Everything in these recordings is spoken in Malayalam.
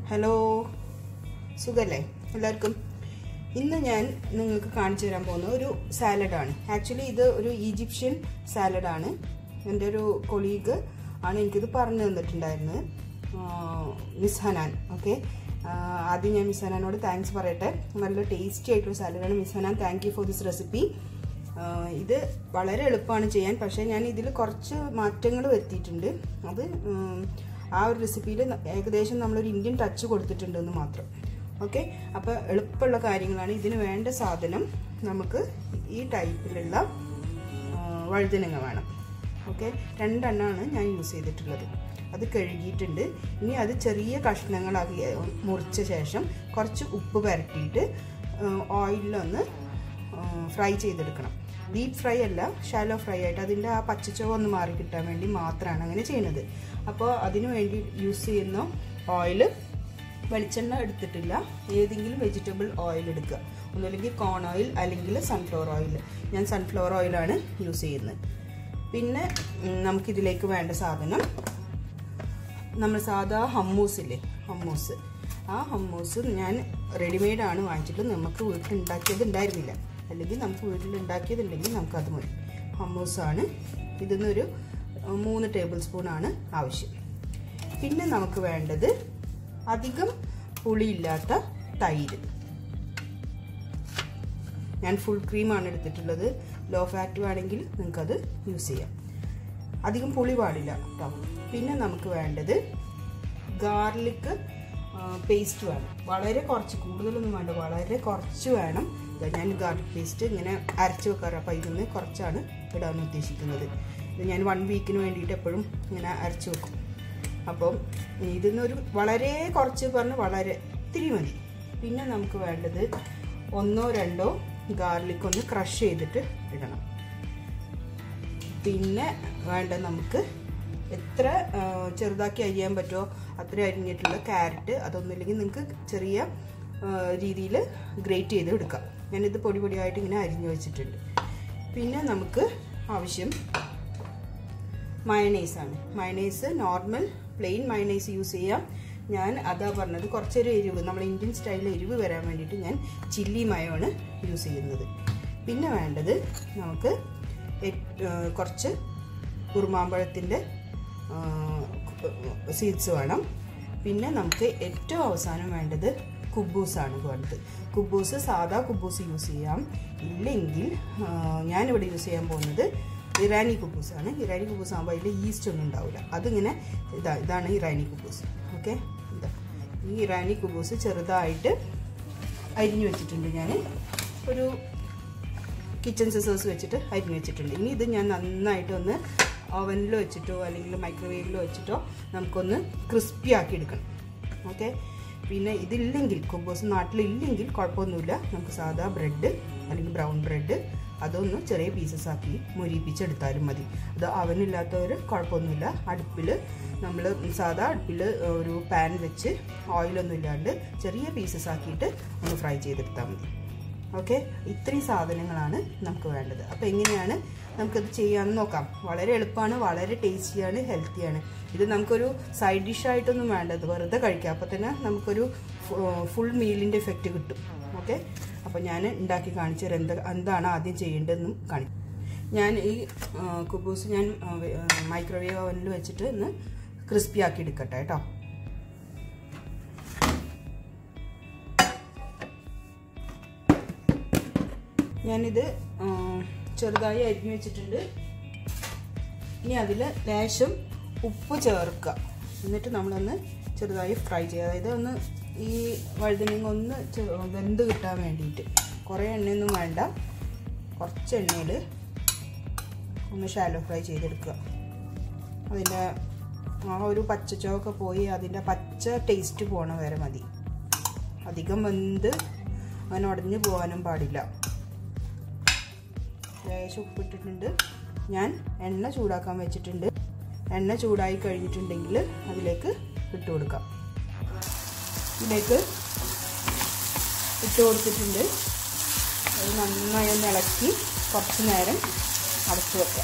ഹലോ സുഖല്ലേ എല്ലാവർക്കും ഇന്ന് ഞാൻ നിങ്ങൾക്ക് കാണിച്ചു തരാൻ പോകുന്ന ഒരു സാലഡാണ് ആക്ച്വലി ഇത് ഒരു ഈജിപ്ഷ്യൻ സാലഡാണ് എൻ്റെ ഒരു കൊളീഗ് ആണ് എനിക്കിത് പറഞ്ഞു തന്നിട്ടുണ്ടായിരുന്നത് മിസ് ഹനാൻ ഓക്കെ ആദ്യം ഞാൻ മിസ് ഹനാനോട് താങ്ക്സ് പറയട്ടെ നല്ല ടേസ്റ്റി ആയിട്ടുള്ള സാലഡാണ് miss Hanan thank you for this recipe ഇത് വളരെ എളുപ്പമാണ് ചെയ്യാൻ പക്ഷേ ഞാൻ ഇതിൽ കുറച്ച് മാറ്റങ്ങൾ വരുത്തിയിട്ടുണ്ട് അത് ആ ഒരു റെസിപ്പിയിൽ ഏകദേശം നമ്മളൊരു ഇന്ത്യൻ ടച്ച് കൊടുത്തിട്ടുണ്ടെന്ന് മാത്രം ഓക്കെ അപ്പോൾ എളുപ്പമുള്ള കാര്യങ്ങളാണ് ഇതിന് വേണ്ട സാധനം നമുക്ക് ഈ ടൈപ്പിലുള്ള വഴുതനങ്ങ വേണം ഓക്കെ രണ്ടെണ്ണമാണ് ഞാൻ യൂസ് ചെയ്തിട്ടുള്ളത് അത് കഴുകിയിട്ടുണ്ട് ഇനി അത് ചെറിയ കഷ്ണങ്ങളാക്കി മുറിച്ച ശേഷം കുറച്ച് ഉപ്പ് പുരട്ടിയിട്ട് ഓയിലൊന്ന് ഫ്രൈ ചെയ്തെടുക്കണം ഡീപ്പ് ഫ്രൈ അല്ല ഷാലോ ഫ്രൈ ആയിട്ട് അതിൻ്റെ ആ പച്ചച്ചോവ ഒന്ന് മാറി കിട്ടാൻ വേണ്ടി മാത്രമാണ് അങ്ങനെ ചെയ്യുന്നത് അപ്പോൾ അതിന് വേണ്ടി യൂസ് ചെയ്യുന്ന ഓയിൽ വെളിച്ചെണ്ണ എടുത്തിട്ടില്ല ഏതെങ്കിലും വെജിറ്റബിൾ ഓയിൽ എടുക്കുക ഒന്നുമില്ലെങ്കിൽ കോൺ ഓയിൽ അല്ലെങ്കിൽ സൺഫ്ലവർ ഓയിൽ ഞാൻ സൺഫ്ലവർ ഓയിലാണ് യൂസ് ചെയ്യുന്നത് പിന്നെ നമുക്കിതിലേക്ക് വേണ്ട സാധനം നമ്മൾ സാധാ ഹമ്മൂസ് ഇല്ലേ ഹമ്മൂസ് ആ ഹമ്മൂസ് ഞാൻ റെഡിമെയ്ഡ് ആണ് വാങ്ങിച്ചിട്ട് നമുക്ക് വീട്ടിൽ ഉണ്ടാക്കിയത് ഉണ്ടായിരുന്നില്ല അല്ലെങ്കിൽ നമുക്ക് വീട്ടിൽ ഉണ്ടാക്കിയതുണ്ടെങ്കിൽ നമുക്കത് മതി ഹമ്മൂസാണ് ഇതിന്നൊരു മൂന്ന് ടേബിൾ സ്പൂണാണ് ആവശ്യം പിന്നെ നമുക്ക് വേണ്ടത് അധികം പുളിയില്ലാത്ത തൈര് ഞാൻ ഫുൾ ക്രീമാണ് എടുത്തിട്ടുള്ളത് ലോ ഫാറ്റ് വേണമെങ്കിൽ നിങ്ങൾക്കത് യൂസ് ചെയ്യാം അധികം പുളി പാടില്ല കേട്ടോ പിന്നെ നമുക്ക് വേണ്ടത് ഗാർലിക് പേസ്റ്റ് വേണം വളരെ കുറച്ച് കൂടുതലൊന്നും വേണ്ട വളരെ കുറച്ച് വേണം ഞാൻ ഗാർലിക് പേസ്റ്റ് ഇങ്ങനെ അരച്ച് വെക്കാറ് അപ്പോൾ ഇതിന്ന് കുറച്ചാണ് ഇടാൻ ഉദ്ദേശിക്കുന്നത് ഇത് ഞാൻ വൺ വീക്കിന് വേണ്ടിയിട്ട് എപ്പോഴും ഇങ്ങനെ അരച്ച് വെക്കും അപ്പം ഇതിന്നൊരു വളരെ കുറച്ച് പറഞ്ഞ് വളരെ ഇത്തിരി മതി പിന്നെ നമുക്ക് വേണ്ടത് ഒന്നോ രണ്ടോ ഗാർലിക് ഒന്ന് ക്രഷ് ചെയ്തിട്ട് ഇടണം പിന്നെ വേണ്ട നമുക്ക് എത്ര ചെറുതാക്കി അരിയാൻ പറ്റുമോ അത്ര അരിഞ്ഞിട്ടുള്ള ക്യാരറ്റ് അതൊന്നുമില്ലെങ്കിൽ നിങ്ങൾക്ക് ചെറിയ രീതിയിൽ ഗ്രേറ്റ് ചെയ്ത് എടുക്കാം ഞാനിത് പൊടി പൊടിയായിട്ട് ഇങ്ങനെ അരിഞ്ഞു വെച്ചിട്ടുണ്ട് പിന്നെ നമുക്ക് ആവശ്യം മയണൈസാണ് mayonnaise normal plain mayonnaise use ചെയ്യാം ഞാൻ അതാ പറഞ്ഞത് കുറച്ചൊരു എരിവ് നമ്മൾ ഇന്ത്യൻ സ്റ്റൈലിൽ എരിവ് വരാൻ വേണ്ടിയിട്ട് ഞാൻ ചില്ലി മയമാണ് യൂസ് ചെയ്യുന്നത് പിന്നെ വേണ്ടത് നമുക്ക് കുറച്ച് കുറുമാമ്പഴത്തിൻ്റെ സീഡ്സ് വേണം പിന്നെ നമുക്ക് ഏറ്റവും അവസാനം വേണ്ടത് കുബൂസാണ് വേണ്ടത് കുബൂസ് സാധാ കുബൂസ് യൂസ് ചെയ്യാം ഇല്ലെങ്കിൽ ഞാനിവിടെ യൂസ് ചെയ്യാൻ പോകുന്നത് ഇറാനി കുബൂസാണ് ഇറാനി കുബൂസ് ആകുമ്പോൾ അതിൽ ഈസ്റ്റ് ഒന്നും ഉണ്ടാവില്ല അതിങ്ങനെ ഇതാ ഇതാണ് ഇറാനി കുബൂസ് ഓക്കെ ഇതാ ഈ ഇറാനി കുബൂസ് ചെറുതായിട്ട് അരിഞ്ഞു വെച്ചിട്ടുണ്ട് ഞാൻ ഒരു കിച്ചൺ സിസേഴ്സ് വെച്ചിട്ട് അരിഞ്ഞു വെച്ചിട്ടുണ്ട് ഇനി ഇത് ഞാൻ നന്നായിട്ട് ഒന്ന് ഓവനിൽ വെച്ചിട്ടോ അല്ലെങ്കിൽ മൈക്രോവേവിൽ വെച്ചിട്ടോ നമുക്കൊന്ന് ക്രിസ്പി ആക്കി എടുക്കണം ഓക്കെ പിന്നെ ഇതില്ലെങ്കിൽ കുബൂസ് നാട്ടിലില്ലെങ്കിൽ കുഴപ്പമൊന്നുമില്ല നമുക്ക് സാധാ ബ്രെഡ് അല്ലെങ്കിൽ ബ്രൗൺ ബ്രെഡ് അതൊന്ന് ചെറിയ പീസസ് ആക്കി മുരിപ്പിച്ചെടുത്താലും മതി അത് അവനില്ലാത്തവർ കുഴപ്പമൊന്നുമില്ല അടുപ്പിൽ നമ്മൾ സാധാ അടുപ്പിൽ ഒരു പാൻ വെച്ച് ഓയിലൊന്നും ഇല്ലാണ്ട് ചെറിയ പീസസ് ആക്കിയിട്ട് ഒന്ന് ഫ്രൈ ചെയ്തെടുത്താൽ മതി ഓക്കെ ഇത്രയും സാധനങ്ങളാണ് നമുക്ക് വേണ്ടത് അപ്പോൾ എങ്ങനെയാണ് നമുക്കത് ചെയ്യാമെന്ന് നോക്കാം വളരെ എളുപ്പമാണ് വളരെ ടേസ്റ്റിയാണ് ഹെൽത്തിയാണ് ഇത് നമുക്കൊരു സൈഡ് ഡിഷായിട്ടൊന്നും വേണ്ടത് വെറുതെ കഴിക്കാം അപ്പോൾ തന്നെ നമുക്കൊരു ഫുൾ മീലിൻ്റെ എഫക്റ്റ് കിട്ടും ഓക്കെ അപ്പോൾ ഞാൻ ഉണ്ടാക്കി കാണിച്ചു തരാം എന്താ എന്താണ് ആദ്യം ചെയ്യേണ്ടതെന്നും കാണിക്കും ഞാൻ ഈ കുബൂസ് ഞാൻ മൈക്രോവേവ് ഓവനിൽ വെച്ചിട്ട് ഒന്ന് ക്രിസ്പി ആക്കി എടുക്കട്ടെ കേട്ടോ ഞാനിത് ചെറുതായി അരിഞ്ഞു വെച്ചിട്ടുണ്ട് ഇനി അതിൽ ലേശം ഉപ്പ് ചേർക്കുക എന്നിട്ട് നമ്മളൊന്ന് ചെറുതായി ഫ്രൈ ചെയ്യുക അതായത് ഒന്ന് ഈ വഴുതനങ്ങ ഒന്ന് വെന്ത് കിട്ടാൻ വേണ്ടിയിട്ട് കുറേ എണ്ണയൊന്നും വേണ്ട കുറച്ച് എണ്ണയിൽ ഒന്ന് ഷാലോ ഫ്രൈ ചെയ്തെടുക്കുക അതിൻ്റെ ആ ഒരു പച്ചച്ചോക്കെ പോയി അതിൻ്റെ പച്ച ടേസ്റ്റ് പോണ വരെ മതി അധികം വെന്ത് അങ്ങനെ ഉടഞ്ഞു പോകാനും പാടില്ല ലേശം ഉപ്പിട്ടിട്ടുണ്ട് ഞാൻ എണ്ണ ചൂടാക്കാൻ വെച്ചിട്ടുണ്ട് എണ്ണ ചൂടായി കഴിഞ്ഞിട്ടുണ്ടെങ്കിൽ അതിലേക്ക് ഇട്ട് കൊടുക്കാം ഇതിലേക്ക് ഇട്ട് കൊടുത്തിട്ടുണ്ട് അത് നന്നായി ഒന്ന് ഇളക്കി കുറച്ച് നേരം അടച്ചു വെക്കാം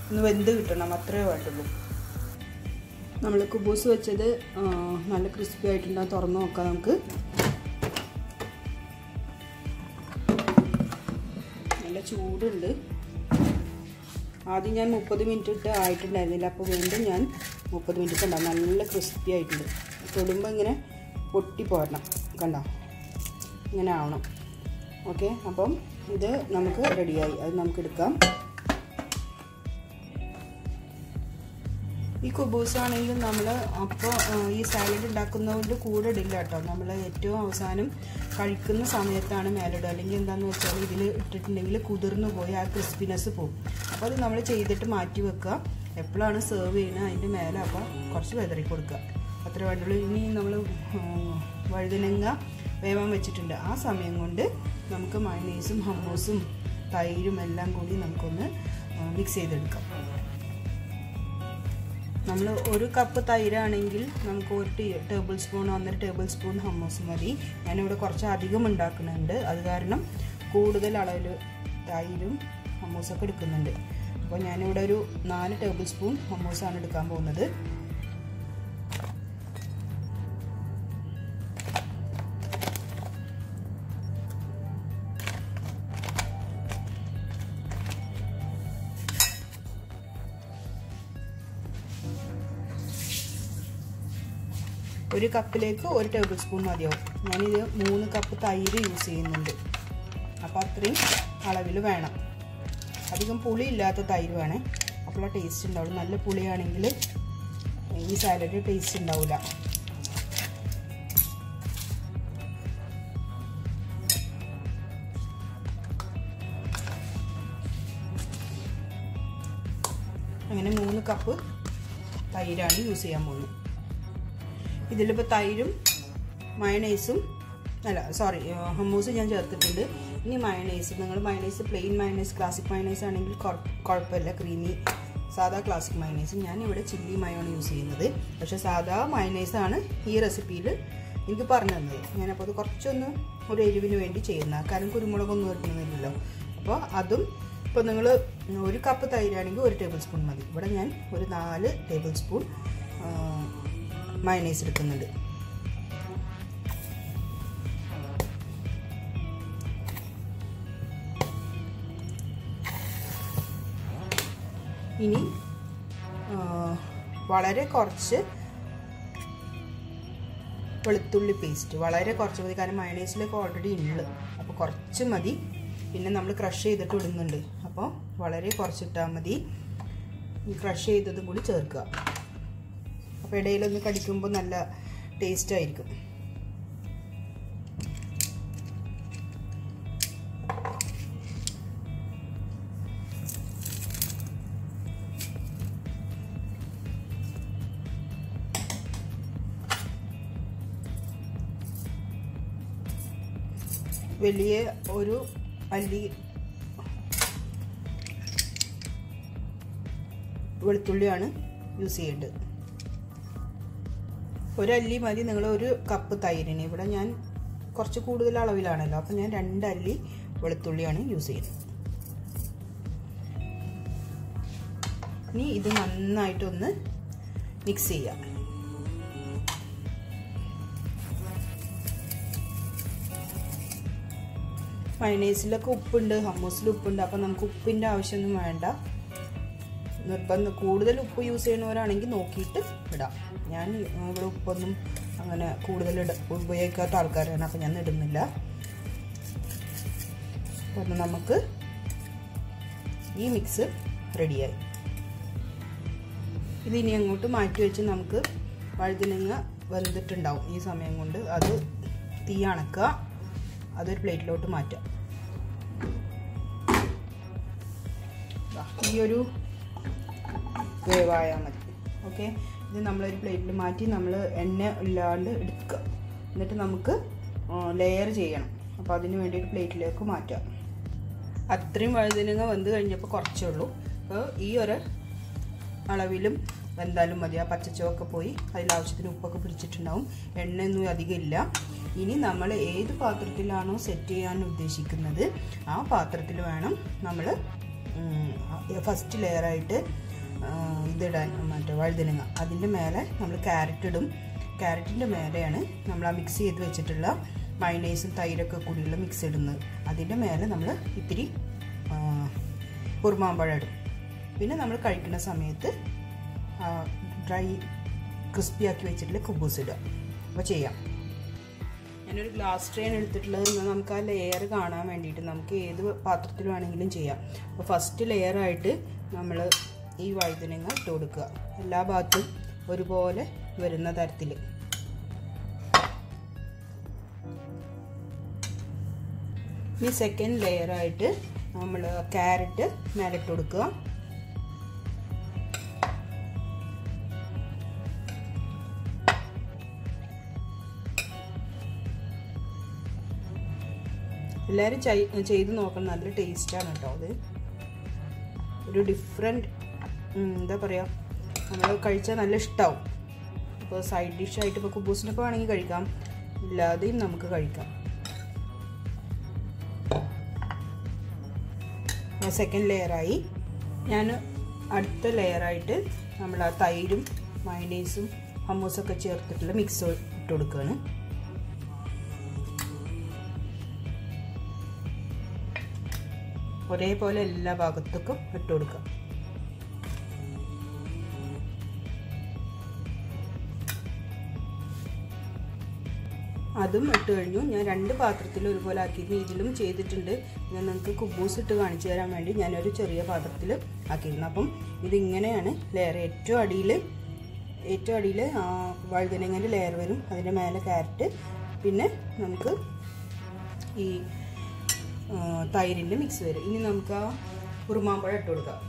ഒന്ന് വെന്ത് കിട്ടണം അത്രേ വേണ്ടുള്ളൂ നമ്മൾ കുബൂസ് വെച്ചത് ആ, നല്ല ക്രിസ്പി ആയിട്ടുണ്ടാകും തുറന്ന് നോക്കാം നമുക്ക് നല്ല ചൂടുണ്ട് ആദ്യം ഞാൻ മുപ്പത് മിനിറ്റ് ഇട്ട് ആയിട്ടുണ്ടായിരുന്നില്ല അപ്പോൾ വീണ്ടും ഞാൻ മുപ്പത് മിനിറ്റ് കണ്ട നല്ല ക്രിസ്പി ആയിട്ടുണ്ട് തൊടുമ്പോൾ ഇങ്ങനെ പൊട്ടി പോരണം കണ്ടോ ഇങ്ങനെ ആവണം ഓക്കെ അപ്പം ഇത് നമുക്ക് റെഡിയായി അത് നമുക്ക് എടുക്കാം ഈ കുബൂസ് ആണെങ്കിലും നമ്മൾ അപ്പോൾ ഈ സാലഡ് ഉണ്ടാക്കുന്നതുകൊണ്ട് കൂടെ ഇടില്ല കേട്ടോ നമ്മൾ ഏറ്റവും അവസാനം കഴിക്കുന്ന സമയത്താണ് മേലിടുക അല്ലെങ്കിൽ എന്താണെന്ന് വെച്ചാൽ ഇതിൽ ഇട്ടിട്ടുണ്ടെങ്കിൽ കുതിർന്നു പോയി ആ ക്രിസ്പിനെസ് പോകും അപ്പോൾ അത് നമ്മൾ ചെയ്തിട്ട് മാറ്റി വെക്കുക എപ്പോഴാണ് സെർവ് ചെയ്യുന്നത് അതിൻ്റെ മേലെ അപ്പോൾ കുറച്ച് വെതറി കൊടുക്കുക അത്ര വേണ്ടുള്ളൂ ഇനി നമ്മൾ വഴുതനങ്ങ വേവാൻ വെച്ചിട്ടുണ്ട് ആ സമയം കൊണ്ട് നമുക്ക് മയണീസും ഹമ്മൂസും തൈരും എല്ലാം കൂടി നമുക്കൊന്ന് മിക്സ് ചെയ്തെടുക്കാം നമ്മൾ ഒരു കപ്പ് തൈരാണെങ്കിൽ നമുക്ക് ഒരു ടീ ടേബിൾ സ്പൂൺ ഒന്നര ടേബിൾ സ്പൂൺ ഹമ്മൂസ് മതി ഞാനിവിടെ കുറച്ച് അധികം ഉണ്ടാക്കുന്നുണ്ട് അത് കാരണം കൂടുതൽ അളവിൽ തൈരും ഹമ്മൂസൊക്കെ എടുക്കുന്നുണ്ട് അപ്പോൾ ഞാനിവിടെ ഒരു നാല് ടേബിൾ സ്പൂൺ ഹമ്മൂസാണ് എടുക്കാൻ പോകുന്നത് ഒരു കപ്പിലേക്ക് ഒരു ടേബിൾ സ്പൂൺ മതിയാവും ഞാനിത് മൂന്ന് കപ്പ് തൈര് യൂസ് ചെയ്യുന്നുണ്ട് അപ്പോൾ അത്രയും അളവിൽ വേണം അധികം പുളി ഇല്ലാത്ത തൈര് വേണേ അപ്പോൾ ടേസ്റ്റ് ഉണ്ടാവും നല്ല പുളിയാണെങ്കിൽ ഈ സാലഡ് ടേസ്റ്റ് ഉണ്ടാവില്ല അങ്ങനെ മൂന്ന് കപ്പ് തൈരാണ് യൂസ് ചെയ്യാൻ പോകുന്നത് ഇതിലിപ്പോൾ തൈരും മയണൈസും അല്ല സോറി ഹമ്മൂസ് ഞാൻ ചേർത്തിട്ടുണ്ട് ഇനി മയണൈസ് നിങ്ങൾ mayonnaise plain mayonnaise classic mayonnaise ആണെങ്കിൽ കുഴപ്പമില്ല ക്രീമി സാധാ ക്ലാസിക് മയണൈസ് ഞാൻ ഇവിടെ ചില്ലി മയോണ് യൂസ് ചെയ്യുന്നത് പക്ഷേ സാധാ മയണൈസ് ആണ് ഈ റെസിപ്പിയിൽ എനിക്ക് പറഞ്ഞു തന്നത് ഞാനപ്പോൾ അത് കുറച്ചൊന്ന് ഒരു എരിവിന് വേണ്ടി ചെയ്യുന്ന കാരണം കുരുമുളകൊന്നും ഇടുന്നില്ലല്ലോ അപ്പോൾ അതും ഇപ്പോൾ നിങ്ങൾ ഒരു കപ്പ് തൈരാണെങ്കിൽ ഒരു ടേബിൾ സ്പൂൺ മതി ഇവിടെ ഞാൻ ഒരു നാല് ടേബിൾ സ്പൂൺ മയണൈസ് എടുക്കുന്നുണ്ട് ഇനി വളരെ കുറച്ച് വെളുത്തുള്ളി പേസ്റ്റ് വളരെ കുറച്ച് മതി കാരണം മയണൈസിലൊക്കെ ഓൾറെഡി ഉണ്ട് അപ്പോൾ കുറച്ച് മതി പിന്നെ നമ്മൾ ക്രഷ് ചെയ്തിട്ട് ഇടുന്നുണ്ട് അപ്പോൾ വളരെ കുറച്ചിട്ടാൽ മതി ഈ ക്രഷ് ചെയ്തതും കൂടി ചേർക്കുക അപ്പോൾ ഇടയിലൊന്ന് കടിക്കുമ്പോൾ നല്ല ടേസ്റ്റ് ആയിരിക്കും വലിയ ഒരു അല്ലി വെളുത്തുള്ളിയാണ് യൂസ് ചെയ്യേണ്ടത് ഒരു അല്ലി മതി നിങ്ങൾ ഒരു കപ്പ് തൈരിന് ഇവിടെ ഞാൻ കുറച്ച് കൂടുതൽ അളവിലാണല്ലോ അപ്പം ഞാൻ രണ്ട് അല്ലി വെളുത്തുള്ളിയാണ് യൂസ് ചെയ്യുന്നത് ഇനി ഇത് നന്നായിട്ടൊന്ന് മിക്സ് ചെയ്യാം മയണൈസിലൊക്കെ ഉപ്പുണ്ട് ഹമ്മൂസിൽ ഉപ്പുണ്ട് അപ്പം നമുക്ക് ഉപ്പിൻ്റെ ആവശ്യമൊന്നും വേണ്ട നിർബന്ധം കൂടുതൽ ഉപ്പ് യൂസ് ചെയ്യുന്നവരാണെങ്കിൽ നോക്കിയിട്ട് ഇടാം ഞാൻ ഇവിടെ ഉപ്പൊന്നും അങ്ങനെ കൂടുതൽ ഇട ഉപയോഗിക്കാത്ത ആൾക്കാരാണ് അപ്പം ഞാൻ ഇടുന്നില്ല അപ്പം നമുക്ക് ഈ മിക്സ് റെഡിയായി ഇതിനി അങ്ങോട്ട് മാറ്റി വെച്ച് നമുക്ക് വഴുതിനങ്ങ വെന്തിട്ടുണ്ടാവും ഈ സമയം കൊണ്ട് അത് തീ അണക്കുക അതൊരു പ്ലേറ്റിലോട്ട് മാറ്റാം ഈ ഒരു വേവായാൽ മതി ഓക്കെ ഇത് നമ്മളൊരു പ്ലേറ്റിൽ മാറ്റി നമ്മൾ എണ്ണ ഇല്ലാണ്ട് എടുക്കുക എന്നിട്ട് നമുക്ക് ലെയർ ചെയ്യണം അപ്പോൾ അതിന് വേണ്ടിയിട്ട് പ്ലേറ്റിലേക്ക് മാറ്റാം അത്രയും വഴുതനങ്ങ വെന്ത് കഴിഞ്ഞപ്പോൾ കുറച്ചേ ഉള്ളൂ അപ്പോൾ ഈ ഒരു അളവിലും വെന്താലും മതി ആ പച്ചച്ചൊക്കെ പോയി അതിലാവശ്യത്തിന് ഉപ്പൊക്കെ പിടിച്ചിട്ടുണ്ടാവും എണ്ണയൊന്നും അധികം ഇല്ല ഇനി നമ്മൾ ഏത് പാത്രത്തിലാണോ സെറ്റ് ചെയ്യാൻ ഉദ്ദേശിക്കുന്നത് ആ പാത്രത്തിൽ വേണം നമ്മൾ ഫസ്റ്റ് ലെയറായിട്ട് ഇതിടാൻ മറ്റേ വഴുതനങ്ങ അതിൻ്റെ മേലെ നമ്മൾ ക്യാരറ്റ് ഇടും ക്യാരറ്റിൻ്റെ മേലെയാണ് നമ്മൾ ആ മിക്സ് ചെയ്ത് വെച്ചിട്ടുള്ള മൈനേസും തൈരൊക്കെ കൂടിയുള്ള മിക്സ് ഇടുന്നത് അതിൻ്റെ മേലെ നമ്മൾ ഇത്തിരി കുറുമാമ്പഴം ഇടും പിന്നെ നമ്മൾ കഴിക്കുന്ന സമയത്ത് ഡ്രൈ ക്രിസ്പി ആക്കി വെച്ചിട്ടുള്ള കുബൂസ് ഇടുക അപ്പോൾ ചെയ്യാം ഞാനൊരു ഗ്ലാസ് ട്രെയിൻ എടുത്തിട്ടുള്ളത് നമുക്ക് ആ ലെയർ കാണാൻ വേണ്ടിയിട്ട് നമുക്ക് ഏത് പാത്രത്തിൽ വേണമെങ്കിലും ചെയ്യാം അപ്പോൾ ഫസ്റ്റ് ലെയറായിട്ട് നമ്മൾ ഈ വഴുതനങ്ങ ഇട്ട് കൊടുക്കുക എല്ലാ ഭാഗത്തും ഒരുപോലെ വരുന്ന തരത്തിൽ ഇനി സെക്കൻഡ് ലെയറായിട്ട് നമ്മൾ ക്യാരറ്റ് മേലിട്ട് കൊടുക്കുക എല്ലാവരും ചെയ്ത് നോക്കണം നല്ല ടേസ്റ്റാണ് കേട്ടോ അത് ഒരു ഡിഫറെൻറ്റ് എന്താ പറയുക നമ്മൾ കഴിച്ചാൽ നല്ല ഇഷ്ടമാവും ഇപ്പോൾ സൈഡ് ഡിഷായിട്ട് ഇപ്പോൾ കുബൂസിനൊക്കെ വേണമെങ്കിൽ കഴിക്കാം ഇല്ലാതെയും നമുക്ക് കഴിക്കാം സെക്കൻഡ് ലെയറായി ഞാൻ അടുത്ത ലെയറായിട്ട് നമ്മൾ ആ തൈരും മയണൈസും ഹമ്മൂസൊക്കെ ചേർത്തിട്ടുള്ള മിക്സ് ഇട്ട് കൊടുക്കുകയാണ് ഒരേപോലെ എല്ലാ ഭാഗത്തേക്കും ഇട്ട് കൊടുക്കുക അതും ഇട്ട് കഴിഞ്ഞു ഞാൻ രണ്ട് പാത്രത്തിൽ ഒരുപോലെ ആക്കിയിരുന്നു ഇതിലും ചെയ്തിട്ടുണ്ട് ഞാൻ നിങ്ങൾക്ക് കുബൂസ് ഇട്ട് കാണിച്ചു തരാൻ വേണ്ടി ഞാനൊരു ചെറിയ പാത്രത്തിൽ ആക്കിയിരുന്നു അപ്പം ഇതിങ്ങനെയാണ് ലെയർ ഏറ്റവും അടിയിൽ ഏറ്റവും അടിയിൽ വഴുതനങ്ങൻ്റെ ലെയർ വരും അതിൻ്റെ മേലെ ക്യാരറ്റ് പിന്നെ നമുക്ക് ഈ തൈരിൻ്റെ മിക്സ് വരും ഇനി നമുക്ക് ആ കുറുമാമ്പഴം ഇട്ട് കൊടുക്കാം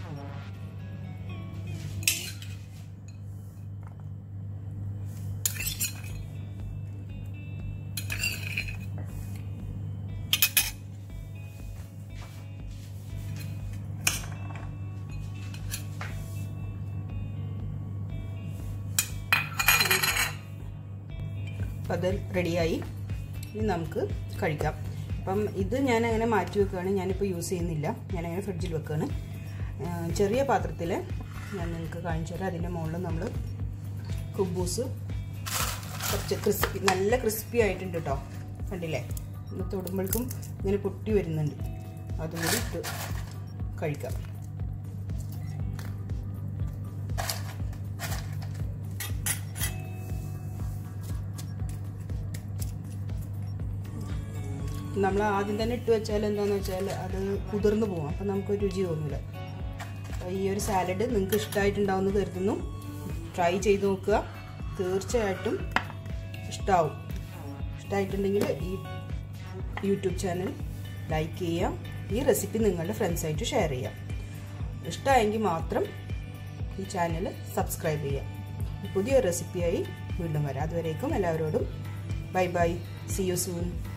അപ്പം അത് റെഡിയായി ഇനി നമുക്ക് കഴിക്കാം അപ്പം ഇത് ഞാൻ അങ്ങനെ മാറ്റി വെക്കുകയാണ് ഞാനിപ്പോൾ യൂസ് ചെയ്യുന്നില്ല ഞാനങ്ങനെ ഫ്രിഡ്ജിൽ വെക്കുകയാണ് ചെറിയ പാത്രത്തിൽ ഞാൻ നിങ്ങൾക്ക് കാണിച്ചു തരാം അതിൻ്റെ മുകളിൽ നമ്മൾ കുബൂസ് കുറച്ച് ക്രിസ്പി നല്ല ക്രിസ്പി ആയിട്ടുണ്ട് കേട്ടോ കണ്ടില്ലേ ഒന്ന് തൊടുമ്പോഴേക്കും ഇങ്ങനെ പൊട്ടി വരുന്നുണ്ട് അതുകൂടി ഇട്ട് കഴിക്കാം നമ്മൾ ആദ്യം തന്നെ ഇട്ട് വെച്ചാൽ എന്താണെന്ന് വെച്ചാൽ അത് കുതിർന്നു പോകും അപ്പം നമുക്ക് രുചി തോന്നില്ല ഈ ഒരു സാലഡ് നിങ്ങൾക്ക് ഇഷ്ടമായിട്ടുണ്ടാവുമെന്ന് കരുതുന്നു ട്രൈ ചെയ്ത് നോക്കുക തീർച്ചയായിട്ടും ഇഷ്ടമാവും ഇഷ്ടമായിട്ടുണ്ടെങ്കിൽ ഈ യൂട്യൂബ് ചാനൽ ലൈക്ക് ചെയ്യാം ഈ റെസിപ്പി നിങ്ങളുടെ ഫ്രണ്ട്സായിട്ട് ഷെയർ ചെയ്യാം ഇഷ്ടമായെങ്കിൽ മാത്രം ഈ ചാനൽ സബ്സ്ക്രൈബ് ചെയ്യാം പുതിയ റെസിപ്പിയായി വീണ്ടും വരാം അതുവരേക്കും എല്ലാവരോടും bye bye see you soon